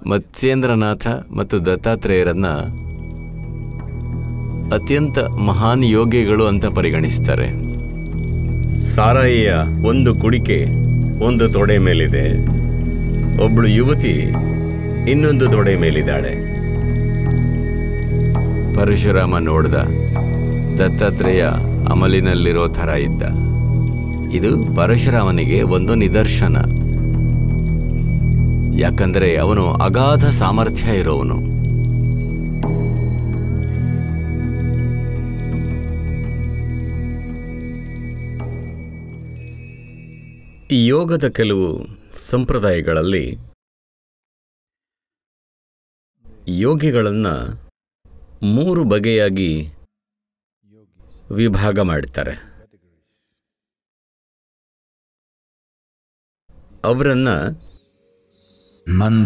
ಮತ್ಸ್ಯೇಂದ್ರನಾಥ ಮತ್ತು ದತ್ತಾತ್ರೇಯರನ್ನ ಅತ್ಯಂತ ಮಹಾನ್ ಯೋಗಿಗಳು ಅಂತ ಪರಿಗಣಿಸ್ತಾರೆ ಸಾರಾಯಿಯ ಒಂದು ಕುಡಿಕೆ ಒಂದು ತೊಡೆ ಮೇಲಿದೆ ಒಬ್ಳು ಯುವತಿ ಇನ್ನೊಂದು ತೊಡೆ ಮೇಲಿದ್ದಾಳೆ ಪರಶುರಾಮ ನೋಡ್ದ ದತ್ತಾತ್ರೇಯ ಅಮಲಿನಲ್ಲಿರೋ ಥರ ಇದ್ದ ಇದು ಪರಶುರಾಮನಿಗೆ ಒಂದು ನಿದರ್ಶನ ಯಾಕಂದರೆ ಅವನು ಅಗಾಧ ಸಾಮರ್ಥ್ಯ ಇರೋವನು ಈ ಯೋಗದ ಕೆಲವು ಸಂಪ್ರದಾಯಗಳಲ್ಲಿ ಯೋಗಿಗಳನ್ನು ಮೂರು ಬಗೆಯಾಗಿ ವಿಭಾಗ ಮಾಡ್ತಾರೆ ಅವರನ್ನು ಮಂದ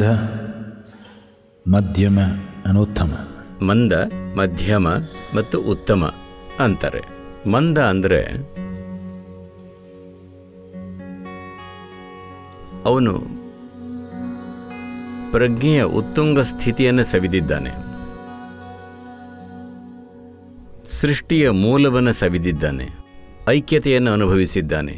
ಮಧ್ಯಮ ಅನುತ್ತಮ ಮಂದ ಮಧ್ಯಮ ಮತ್ತು ಉತ್ತಮ ಅಂತಾರೆ ಮಂದ ಅಂದರೆ ಅವನು ಪ್ರಜ್ಞೆಯ ಉತ್ತುಂಗ ಸ್ಥಿತಿಯನ್ನು ಸವಿದಿದ್ದಾನೆ ಸೃಷ್ಟಿಯ ಮೂಲವನ್ನು ಸವಿದಿದ್ದಾನೆ ಐಕ್ಯತೆಯನ್ನು ಅನುಭವಿಸಿದ್ದಾನೆ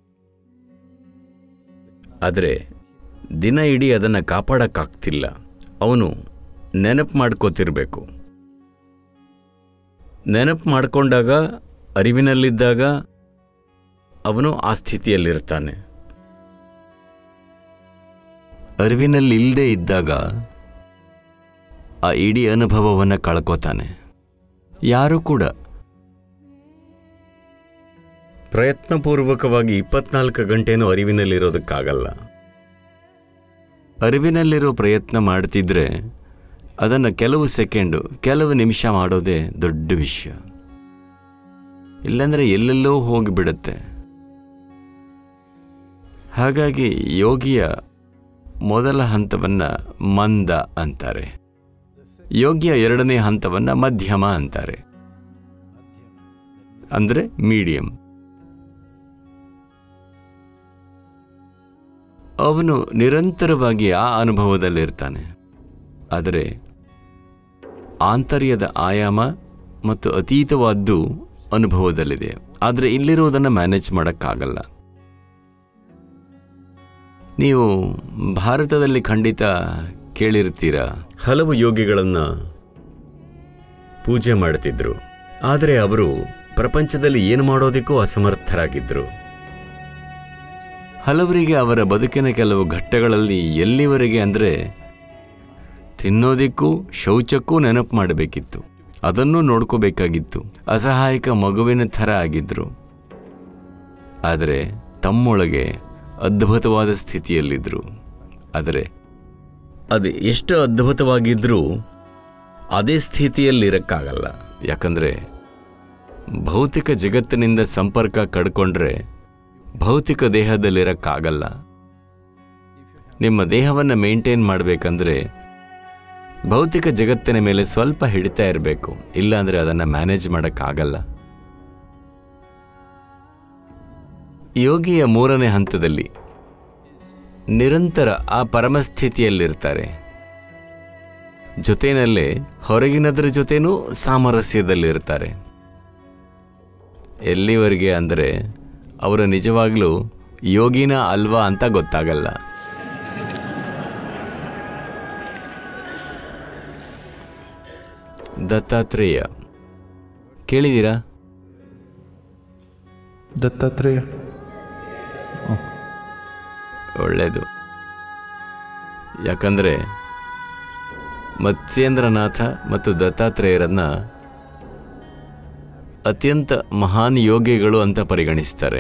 ಆದರೆ ದಿನ ಇಡೀ ಅದನ್ನು ಕಾಪಾಡಕ್ಕಾಗ್ತಿಲ್ಲ ಅವನು ನೆನಪು ಮಾಡ್ಕೋತಿರ್ಬೇಕು ನೆನಪು ಮಾಡಿಕೊಂಡಾಗ ಅರಿವಿನಲ್ಲಿದ್ದಾಗ ಅವನು ಆ ಸ್ಥಿತಿಯಲ್ಲಿರ್ತಾನೆ ಅರಿವಿನಲ್ಲಿ ಇಲ್ಲದೆ ಇದ್ದಾಗ ಆ ಇಡೀ ಅನುಭವವನ್ನು ಕಳ್ಕೋತಾನೆ ಯಾರೂ ಕೂಡ ಪ್ರಯತ್ನಪೂರ್ವಕವಾಗಿ ಇಪ್ಪತ್ನಾಲ್ಕು ಗಂಟೆನೂ ಅರಿವಿನಲ್ಲಿರೋದಕ್ಕಾಗಲ್ಲ ಅರಿವಿನಲ್ಲಿರೋ ಪ್ರಯತ್ನ ಮಾಡ್ತಿದ್ರೆ ಅದನ್ನು ಕೆಲವು ಸೆಕೆಂಡು ಕೆಲವು ನಿಮಿಷ ಮಾಡೋದೇ ದೊಡ್ಡ ವಿಷಯ ಇಲ್ಲಾಂದರೆ ಎಲ್ಲೆಲ್ಲೋ ಹೋಗಿಬಿಡುತ್ತೆ ಹಾಗಾಗಿ ಯೋಗಿಯ ಮೊದಲ ಹಂತವನ್ನು ಮಂದ ಅಂತಾರೆ ಯೋಗಿಯ ಎರಡನೇ ಹಂತವನ್ನು ಮಧ್ಯಮ ಅಂತಾರೆ ಅಂದರೆ ಮೀಡಿಯಂ ಅವನು ನಿರಂತರವಾಗಿ ಆ ಅನುಭವದಲ್ಲಿರ್ತಾನೆ ಆದರೆ ಆಂತರ್ಯದ ಆಯಾಮ ಮತ್ತು ಅತೀತವಾದ್ದು ಅನುಭವದಲ್ಲಿದೆ ಆದರೆ ಇಲ್ಲಿರುವುದನ್ನು ಮ್ಯಾನೇಜ್ ಮಾಡೋಕ್ಕಾಗಲ್ಲ ನೀವು ಭಾರತದಲ್ಲಿ ಖಂಡಿತ ಕೇಳಿರ್ತೀರ ಹಲವು ಯೋಗಿಗಳನ್ನು ಪೂಜೆ ಮಾಡ್ತಿದ್ರು ಆದರೆ ಅವರು ಪ್ರಪಂಚದಲ್ಲಿ ಏನು ಮಾಡೋದಕ್ಕೂ ಅಸಮರ್ಥರಾಗಿದ್ದರು ಹಲವರಿಗೆ ಅವರ ಬದುಕಿನ ಕೆಲವು ಘಟ್ಟಗಳಲ್ಲಿ ಎಲ್ಲಿವರೆಗೆ ಅಂದರೆ ತಿನ್ನೋದಕ್ಕೂ ಶೌಚಕ್ಕೂ ನೆನಪು ಮಾಡಬೇಕಿತ್ತು ಅದನ್ನೂ ನೋಡ್ಕೋಬೇಕಾಗಿತ್ತು ಅಸಹಾಯಕ ಮಗುವಿನ ಥರ ಆಗಿದ್ರು ಆದರೆ ತಮ್ಮೊಳಗೆ ಅದ್ಭುತವಾದ ಸ್ಥಿತಿಯಲ್ಲಿದ್ದರು ಆದರೆ ಅದು ಎಷ್ಟು ಅದ್ಭುತವಾಗಿದ್ದರೂ ಅದೇ ಸ್ಥಿತಿಯಲ್ಲಿರಕ್ಕಾಗಲ್ಲ ಯಾಕಂದರೆ ಭೌತಿಕ ಜಗತ್ತಿನಿಂದ ಸಂಪರ್ಕ ಕಡ್ಕೊಂಡ್ರೆ ಭೌತಿಕ ದೇಹದಲ್ಲಿರಕ್ಕಾಗಲ್ಲ ನಿಮ್ಮ ದೇಹವನ್ನು ಮೇಂಟೈನ್ ಮಾಡಬೇಕಂದ್ರೆ ಭೌತಿಕ ಜಗತ್ತಿನ ಮೇಲೆ ಸ್ವಲ್ಪ ಹಿಡಿತಾ ಇರಬೇಕು ಇಲ್ಲಾಂದರೆ ಅದನ್ನು ಮ್ಯಾನೇಜ್ ಮಾಡೋಕ್ಕಾಗಲ್ಲ ಯೋಗಿಯ ಮೂರನೇ ಹಂತದಲ್ಲಿ ನಿರಂತರ ಆ ಪರಮಸ್ಥಿತಿಯಲ್ಲಿರ್ತಾರೆ ಜೊತೆಯಲ್ಲೇ ಹೊರಗಿನದ್ರ ಜೊತೆನೂ ಸಾಮರಸ್ಯದಲ್ಲಿರ್ತಾರೆ ಎಲ್ಲಿವರೆಗೆ ಅಂದರೆ ಅವರು ನಿಜವಾಗ್ಲೂ ಯೋಗಿನ ಅಲ್ವಾ ಅಂತ ಗೊತ್ತಾಗಲ್ಲ ದತ್ತಾತ್ರೇಯ ಕೇಳಿದ್ದೀರಾ ದತ್ತಾತ್ರೇಯ ಒಳ್ಳೆಯದು ಯಾಕಂದರೆ ಮತ್ಸ್ಯೇಂದ್ರನಾಥ ಮತ್ತು ದತ್ತಾತ್ರೇಯರನ್ನ ಅತ್ಯಂತ ಮಹಾನ್ ಯೋಗಿಗಳು ಅಂತ ಪರಿಗಣಿಸ್ತಾರೆ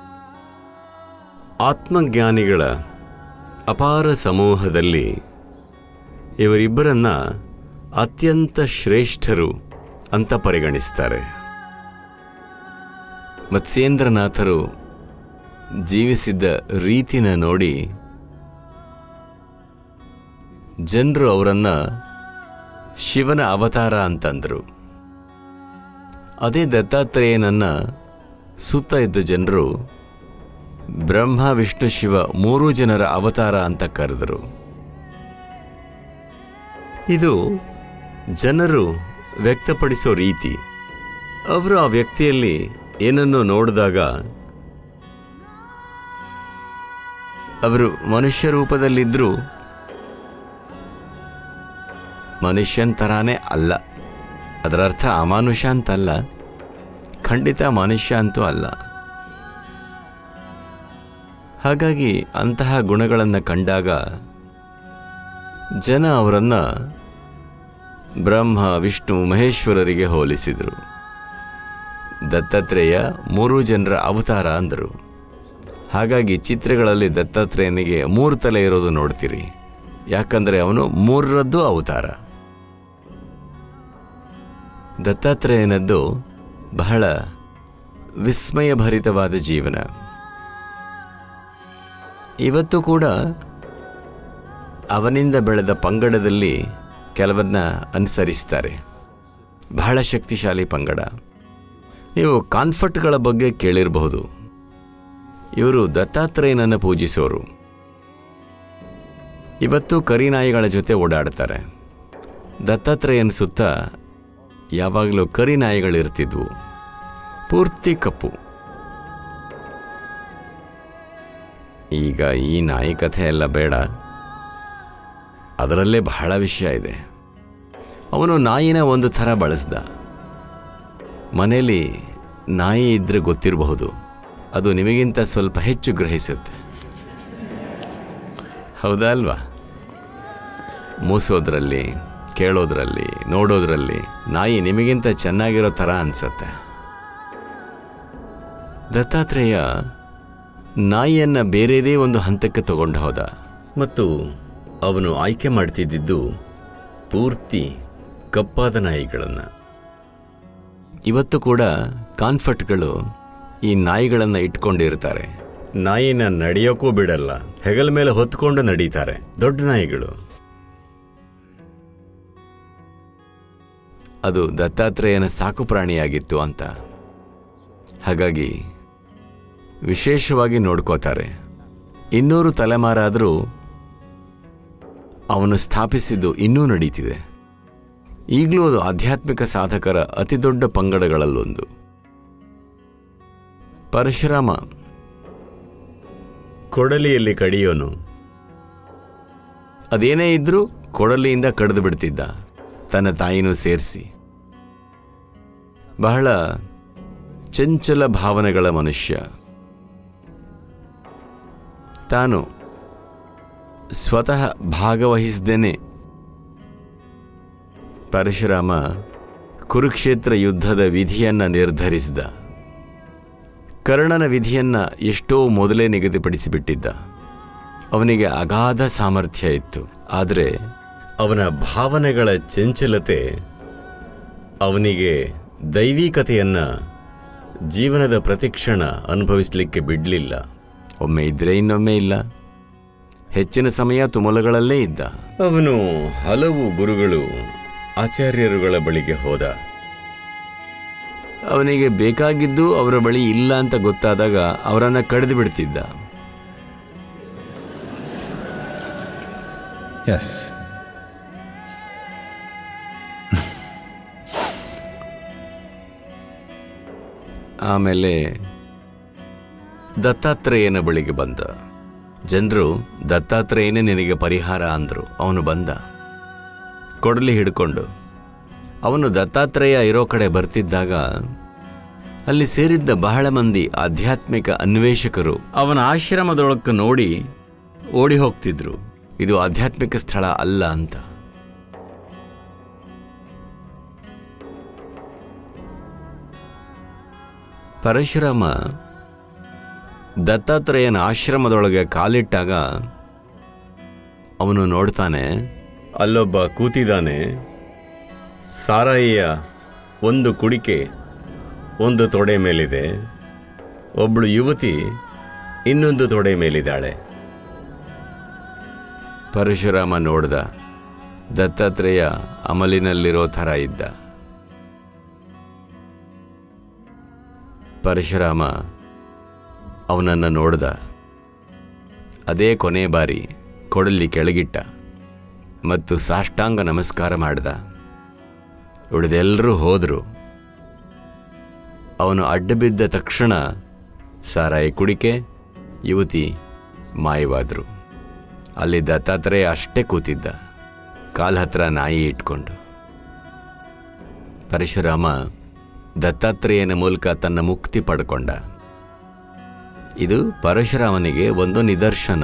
ಆತ್ಮಜ್ಞಾನಿಗಳ ಅಪಾರ ಸಮೂಹದಲ್ಲಿ ಇವರಿಬ್ಬರನ್ನ ಅತ್ಯಂತ ಶ್ರೇಷ್ಠರು ಅಂತ ಪರಿಗಣಿಸ್ತಾರೆ ಮತ್ಸ್ಯೇಂದ್ರನಾಥರು ಜೀವಿಸಿದ್ದ ರೀತಿನ ನೋಡಿ ಜನರು ಅವರನ್ನ ಶಿವನ ಅವತಾರ ಅಂತಂದರು ಅದೇ ದತ್ತಾತ್ರೇಯನನ್ನ ಸುತ್ತ ಇದ್ದ ಜನರು ಬ್ರಹ್ಮ ವಿಷ್ಣು ಶಿವ ಮೂರೂ ಜನರ ಅವತಾರ ಅಂತ ಕರೆದರು ಇದು ಜನರು ವ್ಯಕ್ತಪಡಿಸೋ ರೀತಿ ಅವರು ಆ ವ್ಯಕ್ತಿಯಲ್ಲಿ ಏನನ್ನು ನೋಡಿದಾಗ ಅವರು ಮನುಷ್ಯ ರೂಪದಲ್ಲಿದ್ದರೂ ಮನುಷ್ಯನ್ ಥರಾನೇ ಅಲ್ಲ ಅದರ ಅರ್ಥ ಅಮಾನುಷ ಅಂತಲ್ಲ ಖಂಡಿತ ಮನುಷ್ಯ ಅಂತೂ ಅಲ್ಲ ಹಾಗಾಗಿ ಅಂತಹ ಗುಣಗಳನ್ನು ಕಂಡಾಗ ಜನ ಅವರನ್ನು ಬ್ರಹ್ಮ ವಿಷ್ಣು ಮಹೇಶ್ವರರಿಗೆ ಹೋಲಿಸಿದರು ದತ್ತಾತ್ರೇಯ ಮೂರು ಜನರ ಅವತಾರ ಅಂದರು ಹಾಗಾಗಿ ಚಿತ್ರಗಳಲ್ಲಿ ದತ್ತಾತ್ರೇಯನಿಗೆ ಮೂರು ತಲೆ ಇರೋದು ನೋಡ್ತೀರಿ ಯಾಕಂದರೆ ಅವನು ಮೂರರದ್ದು ಅವತಾರ ದತ್ತಾತ್ರೇಯನದ್ದು ಬಹಳ ವಿಸ್ಮಯಭರಿತವಾದ ಜೀವನ ಇವತ್ತು ಕೂಡ ಅವನಿಂದ ಬೆಳೆದ ಪಂಗಡದಲ್ಲಿ ಕೆಲವನ್ನ ಅನುಸರಿಸ್ತಾರೆ ಬಹಳ ಶಕ್ತಿಶಾಲಿ ಪಂಗಡ ನೀವು ಕಾನ್ಫರ್ಟ್ಗಳ ಬಗ್ಗೆ ಕೇಳಿರಬಹುದು ಇವರು ದತ್ತಾತ್ರೇಯನನ್ನು ಪೂಜಿಸೋರು ಇವತ್ತು ಕರಿನಾಯಿಗಳ ಜೊತೆ ಓಡಾಡ್ತಾರೆ ದತ್ತಾತ್ರೇಯನ ಸುತ್ತ ಯಾವಾಗಲೂ ಕರಿನಾಯಿಗಳಿರ್ತಿದ್ವು ಪೂರ್ತಿ ಕಪ್ಪು ಈಗ ಈ ನಾಯಿ ಕಥೆ ಎಲ್ಲ ಬೇಡ ಅದರಲ್ಲೇ ಬಹಳ ವಿಷಯ ಇದೆ ಅವನು ನಾಯಿನ ಒಂದು ಥರ ಬಳಸ್ದ ಮನೇಲಿ ನಾಯಿ ಇದ್ರೆ ಗೊತ್ತಿರಬಹುದು ಅದು ನಿಮಗಿಂತ ಸ್ವಲ್ಪ ಹೆಚ್ಚು ಗ್ರಹಿಸುತ್ತೆ ಹೌದಾ ಅಲ್ವಾ ಮೂಸೋದ್ರಲ್ಲಿ ಕೇಳೋದ್ರಲ್ಲಿ ನೋಡೋದ್ರಲ್ಲಿ ನಾಯಿ ನಿಮಗಿಂತ ಚೆನ್ನಾಗಿರೋ ಥರ ಅನ್ಸತ್ತೆ ದತ್ತಾತ್ರೇಯ ನಾಯಿಯನ್ನ ಬೇರೆದೇ ಒಂದು ಹಂತಕ್ಕೆ ತಗೊಂಡು ಹೋದ ಮತ್ತು ಅವನು ಆಯ್ಕೆ ಮಾಡ್ತಿದ್ದಿದ್ದು ಪೂರ್ತಿ ಕಪ್ಪಾದ ನಾಯಿಗಳನ್ನು ಇವತ್ತು ಕೂಡ ಕಾನ್ಫರ್ಟ್ಗಳು ಈ ನಾಯಿಗಳನ್ನು ಇಟ್ಕೊಂಡಿರ್ತಾರೆ ನಾಯಿನ ನಡೆಯೋಕ್ಕೂ ಬಿಡಲ್ಲ ಹೆಗಲ ಮೇಲೆ ಹೊತ್ಕೊಂಡು ನಡೀತಾರೆ ದೊಡ್ಡ ನಾಯಿಗಳು ಅದು ದತ್ತಾತ್ರೇಯನ ಸಾಕು ಪ್ರಾಣಿಯಾಗಿತ್ತು ಅಂತ ಹಾಗಾಗಿ ವಿಶೇಷವಾಗಿ ನೋಡ್ಕೋತಾರೆ ಇನ್ನೂರು ತಲೆಮಾರಾದರೂ ಅವನು ಸ್ಥಾಪಿಸಿದ್ದು ಇನ್ನೂ ನಡೀತಿದೆ ಈಗಲೂ ಅದು ಆಧ್ಯಾತ್ಮಿಕ ಸಾಧಕರ ಅತಿದೊಡ್ಡ ಪಂಗಡಗಳಲ್ಲೊಂದು ಪರಶುರಾಮ ಕೊಡಲಿಯಲ್ಲಿ ಕಡಿಯೋನು ಅದೇನೇ ಇದ್ರೂ ಕೊಡಲಿಯಿಂದ ಕಡಿದು ಬಿಡ್ತಿದ್ದ ತನ್ನ ತಾಯಿನೂ ಸೇರಿಸಿ ಬಹಳ ಚಂಚಲ ಭಾವನೆಗಳ ಮನುಷ್ಯ ತಾನು ಸ್ವತಃ ಭಾಗವಹಿಸದೇನೆ ಪರಶುರಾಮ ಕುರುಕ್ಷೇತ್ರ ಯುದ್ಧದ ವಿಧಿಯನ್ನ ನಿರ್ಧರಿಸಿದ ಕರ್ಣನ ವಿಧಿಯನ್ನ ಎಷ್ಟೋ ಮೊದಲೇ ನಿಗದಿಪಡಿಸಿಬಿಟ್ಟಿದ್ದ ಅವನಿಗೆ ಅಗಾಧ ಸಾಮರ್ಥ್ಯ ಇತ್ತು ಆದರೆ ಅವನ ಭಾವನೆಗಳ ಚಂಚಲತೆ ಅವನಿಗೆ ದೈವಿಕತೆಯನ್ನ ಜೀವನದ ಪ್ರತಿಕ್ಷಣ ಅನುಭವಿಸಲಿಕ್ಕೆ ಬಿಡಲಿಲ್ಲ ಒಮ್ಮೆ ಇದ್ರೆ ಇನ್ನೊಮ್ಮೆ ಇಲ್ಲ ಹೆಚ್ಚಿನ ಸಮಯ ತುಮಲಗಳಲ್ಲೇ ಇದ್ದ ಅವನು ಹಲವು ಗುರುಗಳು ಆಚಾರ್ಯರುಗಳ ಬಳಿಗೆ ಹೋದ ಅವನಿಗೆ ಬೇಕಾಗಿದ್ದು ಅವರ ಬಳಿ ಇಲ್ಲ ಅಂತ ಗೊತ್ತಾದಾಗ ಅವರನ್ನು ಕಡಿದು ಬಿಡ್ತಿದ್ದ Yes. ಆಮೇಲೆ ದತ್ತಾತ್ರೇಯನ ಬಳಿಗೆ ಬಂದ ಜನರು ದತ್ತಾತ್ರೇಯನೇ ನಿನಗೆ ಪರಿಹಾರ ಅಂದರು ಅವನು ಬಂದ ಕೊಡಲಿ ಹಿಡ್ಕೊಂಡು ಅವನು ದತ್ತಾತ್ರೇಯ ಇರೋ ಕಡೆ ಬರ್ತಿದ್ದಾಗ ಅಲ್ಲಿ ಸೇರಿದ್ದ ಬಹಳ ಮಂದಿ ಆಧ್ಯಾತ್ಮಿಕ ಅನ್ವೇಷಕರು ಅವನ ಆಶ್ರಮದೊಳಕ್ಕೆ ನೋಡಿ ಓಡಿ ಹೋಗ್ತಿದ್ರು ಇದು ಆಧ್ಯಾತ್ಮಿಕ ಸ್ಥಳ ಅಲ್ಲ ಅಂತ ಪರಶುರಾಮ ದತ್ತಾತ್ರೇಯನ ಆಶ್ರಮದೊಳಗೆ ಕಾಲಿಟ್ಟಾಗ ಅವನು ನೋಡ್ತಾನೆ ಅಲ್ಲೊಬ್ಬ ಕೂತಿದ್ದಾನೆ ಸಾರಾಯಿಯ ಒಂದು ಕುಡಿಕೆ ಒಂದು ತೊಡೆ ಮೇಲಿದೆ ಒಬ್ಬಳು ಯುವತಿ ಇನ್ನೊಂದು ತೊಡೆ ಮೇಲಿದ್ದಾಳೆ ಪರಶುರಾಮ ನೋಡ್ದ ದತ್ತಾತ್ರೇಯ ಅಮಲಿನಲ್ಲಿರೋ ಥರ ಇದ್ದ ಪರಶುರಾಮ ಅವನನ್ನು ನೋಡ್ದ ಅದೇ ಕೊನೆ ಬಾರಿ ಕೊಡಲಿ ಕೆಳಗಿಟ್ಟ ಮತ್ತು ಸಾಷ್ಟಾಂಗ ನಮಸ್ಕಾರ ಮಾಡ್ದ ಉಳಿದೆಲ್ಲರೂ ಹೋದರು ಅವನು ಅಡ್ಡ ಬಿದ್ದ ತಕ್ಷಣ ಸಾರಾಯಿ ಕುಡಿಕೆ ಯುವತಿ ಮಾಯವಾದರು ಅಲ್ಲಿ ದತ್ತಾತ್ರೇಯ ಅಷ್ಟೇ ಕೂತಿದ್ದ ಕಾಲ ಹತ್ರ ನಾಯಿ ಇಟ್ಕೊಂಡು ಪರಶುರಾಮ ದತ್ತಾತ್ರೇಯನ ಮೂಲಕ ತನ್ನ ಮುಕ್ತಿ ಪಡ್ಕೊಂಡ ಇದು ಪರಶುರಾಮನಿಗೆ ಒಂದು ನಿದರ್ಶನ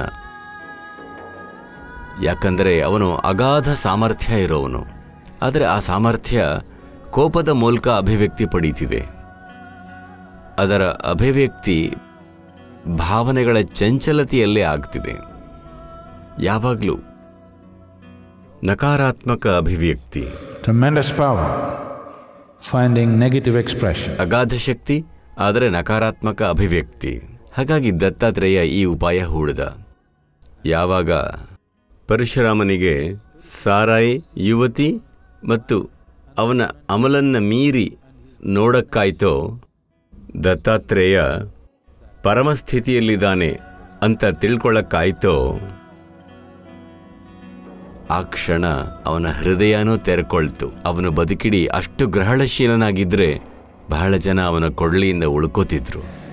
ಯಾಕಂದರೆ ಅವನು ಅಗಾಧ ಸಾಮರ್ಥ್ಯ ಇರೋವನು ಆದರೆ ಆ ಸಾಮರ್ಥ್ಯ ಕೋಪದ ಮೂಲಕ ಅಭಿವ್ಯಕ್ತಿ ಪಡೀತಿದೆ ಅದರ ಅಭಿವ್ಯಕ್ತಿ ಭಾವನೆಗಳ ಚಂಚಲತೆಯಲ್ಲೇ ಆಗ್ತಿದೆ ಯಾವಾಗಲೂ ನಕಾರಾತ್ಮಕ ಅಭಿವ್ಯಕ್ತಿ Tremendous power. Finding negative expression. ಅಗಾಧ ಶಕ್ತಿ ಆದರೆ ನಕಾರಾತ್ಮಕ ಅಭಿವ್ಯಕ್ತಿ ಹಾಗಾಗಿ ದತ್ತಾತ್ರೇಯ ಈ ಉಪಾಯ ಹೂಡಿದ ಯಾವಾಗ ಪರಶುರಾಮನಿಗೆ ಸಾರಾಯಿ ಯುವತಿ ಮತ್ತು ಅವನ ಅಮಲನ್ನ ಮೀರಿ ನೋಡಕ್ಕಾಯ್ತೋ ದತ್ತಾತ್ರೇಯ ಪರಮಸ್ಥಿತಿಯಲ್ಲಿದ್ದಾನೆ ಅಂತ ತಿಳ್ಕೊಳ್ಳಕ್ಕಾಯ್ತೋ ಆ ಕ್ಷಣ ಅವನ ಹೃದಯನೂ ತೆರೆಕೊಳ್ತು ಅವನು ಬದುಕಿಡಿ ಅಷ್ಟು ಗ್ರಹಣಶೀಲನಾಗಿದ್ದರೆ ಬಹಳ ಜನ ಅವನ ಕೊಡ್ಲಿಯಿಂದ ಉಳ್ಕೋತಿದ್ರು